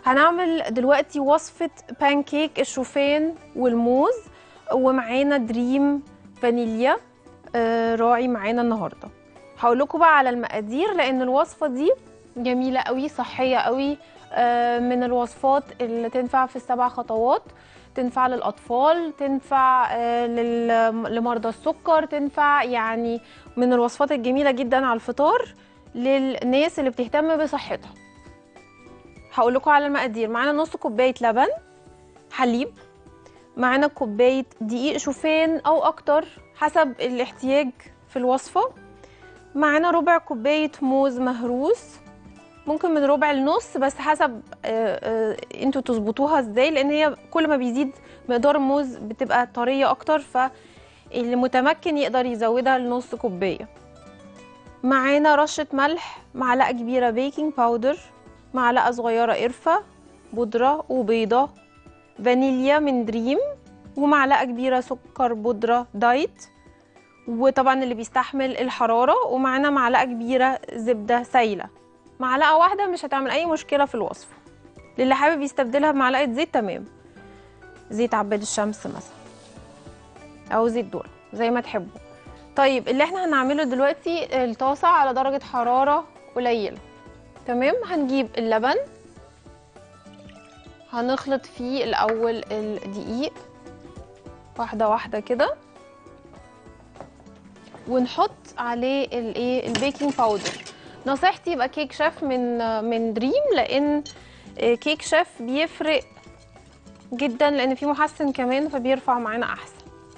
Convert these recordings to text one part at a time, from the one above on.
هنعمل دلوقتي وصفة بانكيك الشوفان والموز ومعانا دريم فانيليا آه، راعي معانا النهارده هقول لكم بقى على المقادير لان الوصفة دي جميلة قوي صحية قوي آه، من الوصفات اللي تنفع في السبع خطوات تنفع للأطفال تنفع آه، لل- لمرضى السكر تنفع يعني من الوصفات الجميلة جدا على الفطار للناس اللي بتهتم بصحتها هقول لكم على المقادير معانا نص كوبايه لبن حليب معانا كوبايه دقيق شوفان او اكتر حسب الاحتياج في الوصفه معانا ربع كوبايه موز مهروس ممكن من ربع لنص بس حسب آه، آه، انتوا تظبطوها ازاي لان هي كل ما بيزيد مقدار الموز بتبقى طريه اكتر فاللي متمكن يقدر يزودها لنص كوبايه معانا رشه ملح معلقه كبيره بيكنج باودر معلقه صغيره قرفه بودره وبيضه فانيليا من دريم ومعلقه كبيره سكر بودره دايت وطبعا اللي بيستحمل الحراره ومعانا معلقه كبيره زبده سايله معلقه واحده مش هتعمل اي مشكله في الوصفه للي حابب يستبدلها بمعلقه زيت تمام زيت عباد الشمس مثلا او زيت ذره زي ما تحبوا طيب اللي احنا هنعمله دلوقتي الطاسه على درجه حراره قليله تمام هنجيب اللبن هنخلط فيه الاول الدقيق واحده واحده كده ونحط عليه الايه البيكنج باودر نصيحتي يبقى كيك شيف من من دريم لان كيك شيف بيفرق جدا لان فيه محسن كمان فبيرفع معانا احسن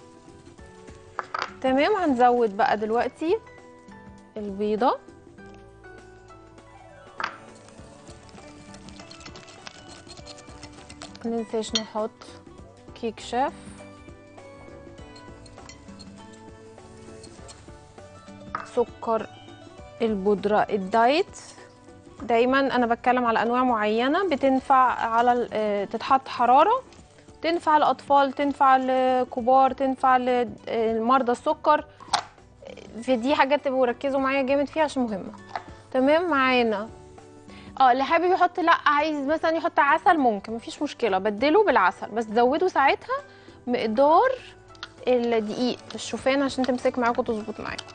تمام هنزود بقى دلوقتي البيضه مننساش نحط كيك شيف سكر البودرة الدايت دايما انا بتكلم على انواع معينة بتنفع على ال- آه، تتحط حرارة تنفع للاطفال تنفع لكبار تنفع لمرضى السكر فدي حاجات تبقوا ركزوا معايا جامد فيها عشان مهمة تمام معانا اه اللي حابب يحط لا عايز مثلا يحط عسل ممكن مفيش مشكله بدله بالعسل بس زودوا ساعتها مقدار الدقيق الشوفان عشان تمسك معاكم وتظبط معاكم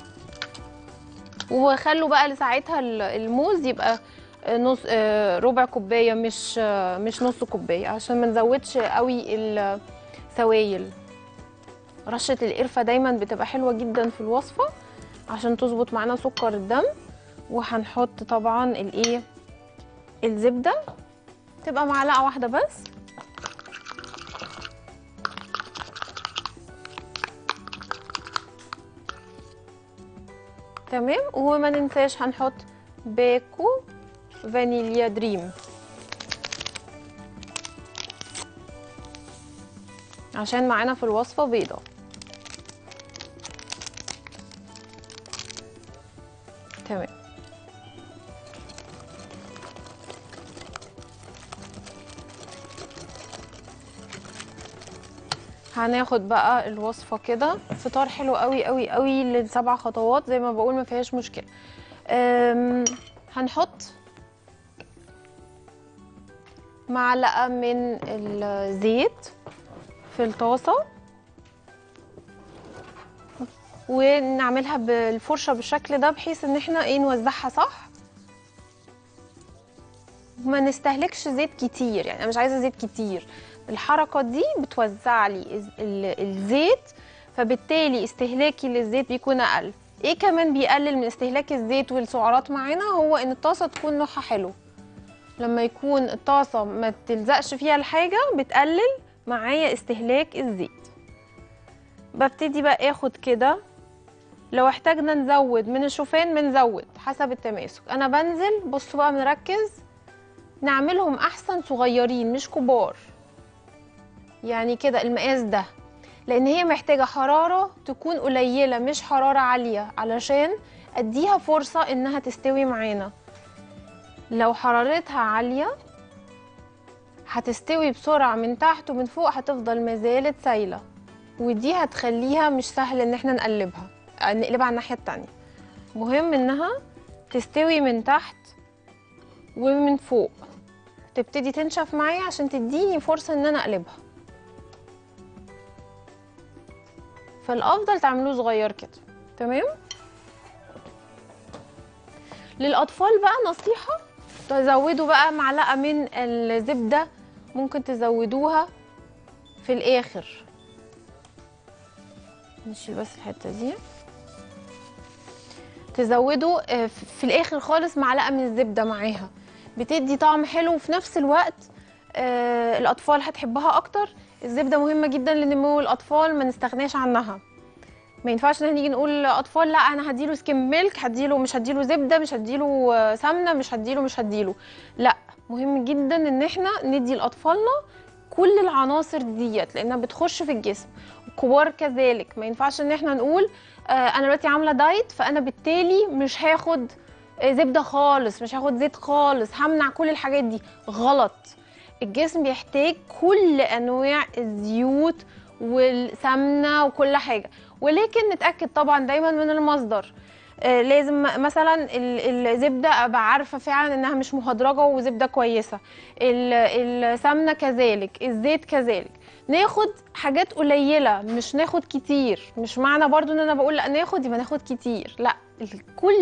وخلوا بقى لساعتها ال- الموز يبقى نص آه، ربع كوبايه مش آه، مش نص كوبايه عشان ما نزودش قوي السوائل رشه القرفه دايما بتبقى حلوه جدا في الوصفه عشان تظبط معانا سكر الدم وهنحط طبعا الايه الزبده تبقى معلقه واحده بس تمام وما ننساش هنحط باكو فانيليا دريم عشان معانا في الوصفه بيضه تمام هناخد بقى الوصفه كده فطار حلو قوي قوي قوي للسبع خطوات زي ما بقول ما فيهاش مشكله أم، هنحط معلقه من الزيت في الطاسه ونعملها بالفرشه بالشكل ده بحيث ان احنا ايه نوزعها صح ما نستهلكش زيت كتير يعني انا مش عايزه زيت كتير الحركه دي بتوزع لي الز- ال- الزيت فبالتالي استهلاكي للزيت بيكون اقل ايه كمان بيقلل من استهلاك الزيت والسعرات معانا هو ان الطاسه تكون نوعها حلو لما يكون الطاسه ما تلزقش فيها الحاجه بتقلل معايا استهلاك الزيت ببتدي بقى اخد كده لو احتاجنا نزود من الشوفان بنزود حسب التماسك انا بنزل بصوا بقى بنركز نعملهم احسن صغيرين مش كبار يعني كده المقاس ده لان هي محتاجه حراره تكون قليله مش حراره عاليه علشان اديها فرصه انها تستوي معانا لو حرارتها عاليه هتستوي بسرعه من تحت ومن فوق هتفضل مازالت سايله ودي هتخليها مش سهل ان احنا نقلبها آه، نقلبها على الناحيه التانية مهم انها تستوي من تحت ومن فوق تبتدي تنشف معايا عشان تديني فرصه ان انا اقلبها فالافضل تعملوه صغير كده تمام للاطفال بقى نصيحه تزودوا بقى معلقه من الزبده ممكن تزودوها في الاخر نشيل بس الحته دي تزودوا آه، في الاخر خالص معلقه من الزبده معاها بتدي طعم حلو وفي نفس الوقت آه، الاطفال هتحبها اكتر الزبده مهمه جدا لنمو الاطفال ما نستغناش عنها ما ينفعش ان احنا نيجي نقول اطفال لا انا هديله سكيم ميلك هديله مش هديله زبده مش هديله آه، سمنه مش هديله مش هديله لا مهم جدا ان احنا ندي لاطفالنا كل العناصر ديت لانها بتخش في الجسم الكبار كذلك ما ينفعش ان احنا نقول آه انا دلوقتي عامله دايت فانا بالتالي مش هاخد آه، زبده خالص مش هاخد زيت خالص همنع كل الحاجات دي غلط الجسم بيحتاج كل انواع الزيوت والسمنه وكل حاجه ولكن نتاكد طبعا دايما من المصدر آه، لازم م- مثلا ال- الزبده ابقى عارفه فعلا انها مش مهدرجه وزبده كويسه ال- السمنه كذلك الزيت كذلك ناخد حاجات قليله مش ناخد كتير مش معنى برضو ان انا بقول لا ناخد يبقى ناخد كتير لا ال- كل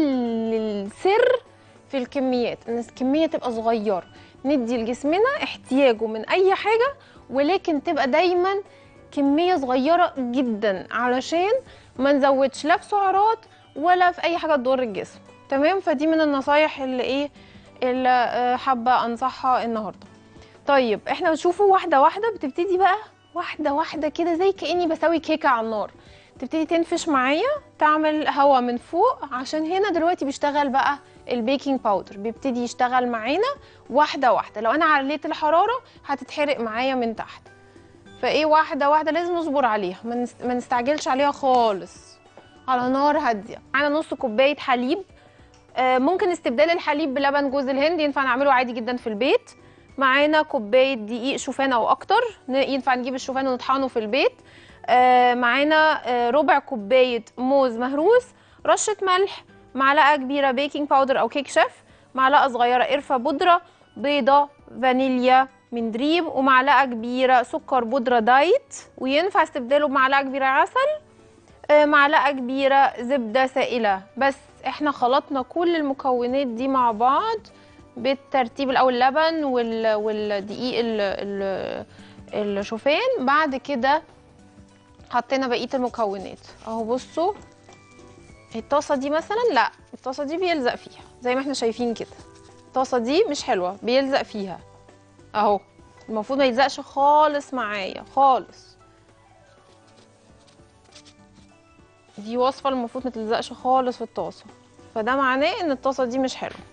السر في الكميات ان الكميه تبقى صغيره ندي لجسمنا احتياجه من اي حاجه ولكن تبقى دايما كميه صغيره جدا علشان ما نزودش لا في سعرات ولا في اي حاجه تضر الجسم تمام فدي من النصايح اللي ايه اللي آه، حابه انصحها النهارده طيب احنا بنشوفه واحده واحده بتبتدي بقى واحده واحده كده زي كاني بسوي كيكه على النار تبتدي تنفش معايا تعمل هوا من فوق عشان هنا دلوقتي بيشتغل بقى البيكنج باودر بيبتدي يشتغل معانا واحده واحده لو انا عليت الحراره هتتحرق معايا من تحت فايه واحده واحده لازم نصبر عليها ما نست- ما نستعجلش عليها خالص على نار هاديه معانا نص كوبايه حليب آه، ممكن استبدال الحليب بلبن جوز الهند ينفع نعمله عادي جدا في البيت معانا كوبايه دقيق شوفان او اكتر ن- ينفع نجيب الشوفان ونطحنه في البيت آه، معانا آه، ربع كوبايه موز مهروس رشه ملح معلقه كبيره بيكنج باودر او كيك شيف معلقه صغيره قرفه بودره بيضه فانيليا من دريم ومعلقه كبيره سكر بودره دايت وينفع استبداله بمعلقه كبيره عسل آه، معلقه كبيره زبده سائله بس احنا خلطنا كل المكونات دي مع بعض بالترتيب الاول اللبن وال... والدقيق ال... ال... الشوفان بعد كده حطينا بقيه المكونات اهو بصوا الطاسه دي مثلا لا الطاسه دي بيلزق فيها زي ما احنا شايفين كده الطاسه دي مش حلوه بيلزق فيها اهو المفروض ما يلزقش خالص معايا خالص دي وصفه المفروض ما تلزقش خالص في الطاسه فده معناه ان الطاسه دي مش حلوه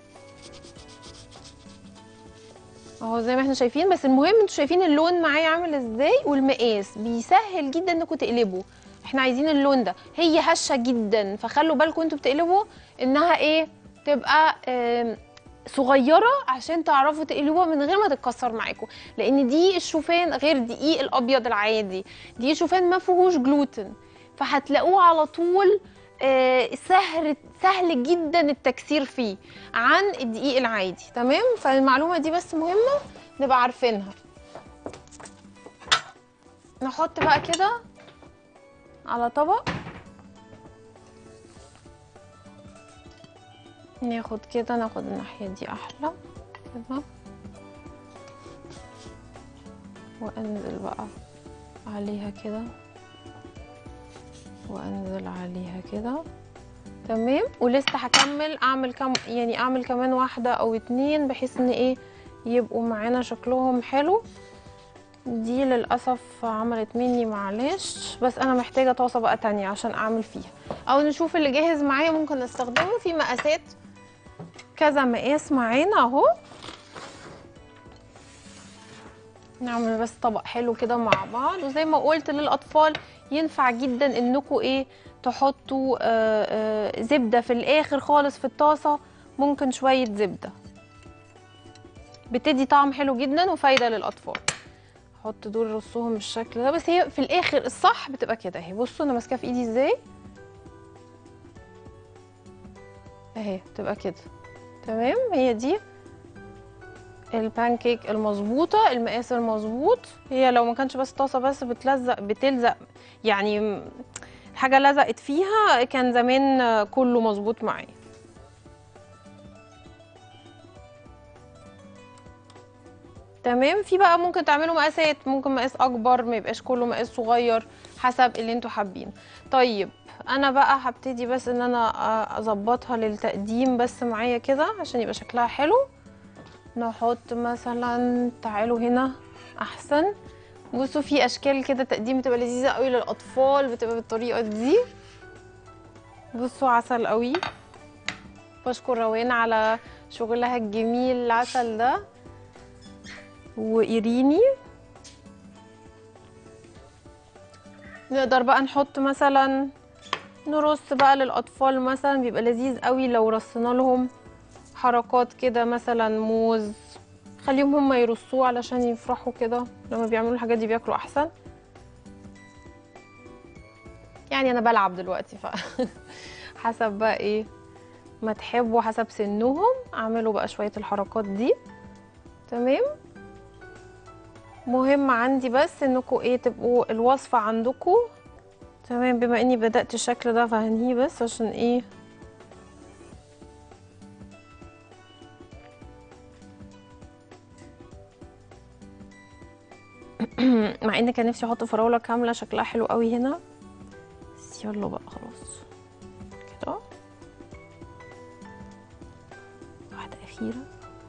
اهو زي ما احنا شايفين بس المهم انتوا شايفين اللون معايا عامل ازاي والمقاس بيسهل جدا انكم تقلبوا احنا عايزين اللون ده هي هشه جدا فخلوا بالكم انتوا بتقلبوا انها ايه تبقى آم، صغيره عشان تعرفوا تقلبوها من غير ما تتكسر معاكم لان دي الشوفان غير دقيق الابيض العادي دي شوفان ما فيهوش جلوتين فهتلاقوه على طول آه، سهل سهل جدا التكسير فيه عن الدقيق العادي تمام فالمعلومه دي بس مهمه نبقى عارفينها نحط بقى كده على طبق ناخد كده ناخد الناحيه دي احلى كده وانزل بقى عليها كده وانزل عليها كده تمام ولسه هكمل اعمل كم يعني اعمل كمان واحده او اتنين بحيث ان ايه يبقوا معانا شكلهم حلو دي للاسف عملت مني معلش بس انا محتاجه طاسه بقى تانية عشان اعمل فيها او نشوف اللي جاهز معايا ممكن نستخدمه في مقاسات كذا مقاس معانا اهو نعمل بس طبق حلو كده مع بعض وزي ما قلت للاطفال ينفع جدا انكم ايه تحطوا آه، آه، زبده في الاخر خالص في الطاسه ممكن شويه زبده بتدي طعم حلو جدا وفايده للاطفال احط دول رصهم بالشكل ده بس هي في الاخر الصح بتبقى كده اهي بصوا انا ماسكاها في ايدي ازاي اهي بتبقى كده تمام هي دي البانكيك المظبوطه المقاس المظبوط هي لو ما كانش بس طاسه بس بتلزق بتلزق يعني م- الحاجه لزقت فيها كان زمان آه، كله مظبوط معايا تمام في بقى ممكن تعملوا مقاسات ممكن مقاس اكبر ما يبقاش كله مقاس صغير حسب اللي انتوا حابين طيب انا بقى هبتدي بس ان انا آه، اظبطها للتقديم بس معايا كده عشان يبقى شكلها حلو نحط مثلا تعالوا هنا احسن بصوا في اشكال كده تقديم بتبقى لذيذه قوي للاطفال بتبقى بالطريقه دي بصوا عسل قوي بشكر روان على شغلها الجميل العسل ده وايريني نقدر بقى نحط مثلا نرص بقى للاطفال مثلا بيبقى لذيذ قوي لو رصينا لهم حركات كده مثلا موز خليهم هم يرصوه علشان يفرحوا كده لما بيعملوا الحاجات دي بياكلوا احسن يعني انا بلعب دلوقتي ف حسب بقى ايه ما تحبوا حسب سنهم اعملوا بقى شويه الحركات دي تمام مهم عندي بس انكم ايه تبقوا الوصفه عندكم تمام بما اني بدات الشكل ده فهنيه بس عشان ايه مع ان كان نفسي احط فراوله كامله شكلها حلو قوي هنا بس يلا بقى خلاص كده واحده اخيره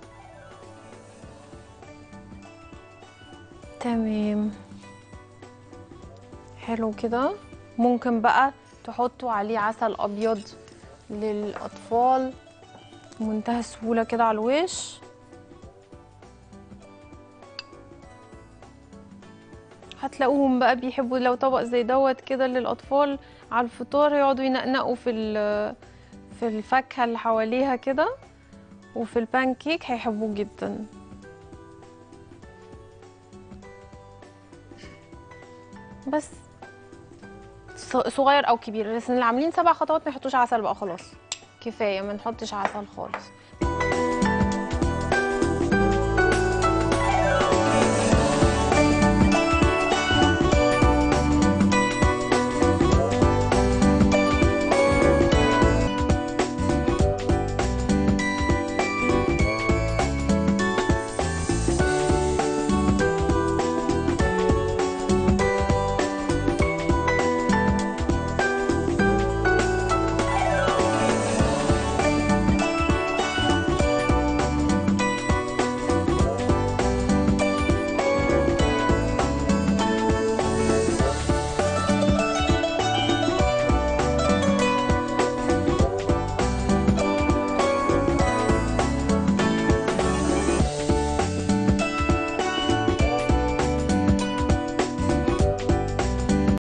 تمام حلو كده ممكن بقى تحطوا عليه عسل ابيض للاطفال منتهى السهوله كده على الوش هتلاقوهم بقى بيحبوا لو طبق زي دوت كده للاطفال على الفطار يقعدوا ينقنقوا في ال- في الفاكهه اللي حواليها كده وفي البانكيك هيحبوه جدا بس ص- صغير او كبير بس اللي عاملين سبع خطوات ما يحطوش عسل بقى خلاص كفايه ما نحطش عسل خالص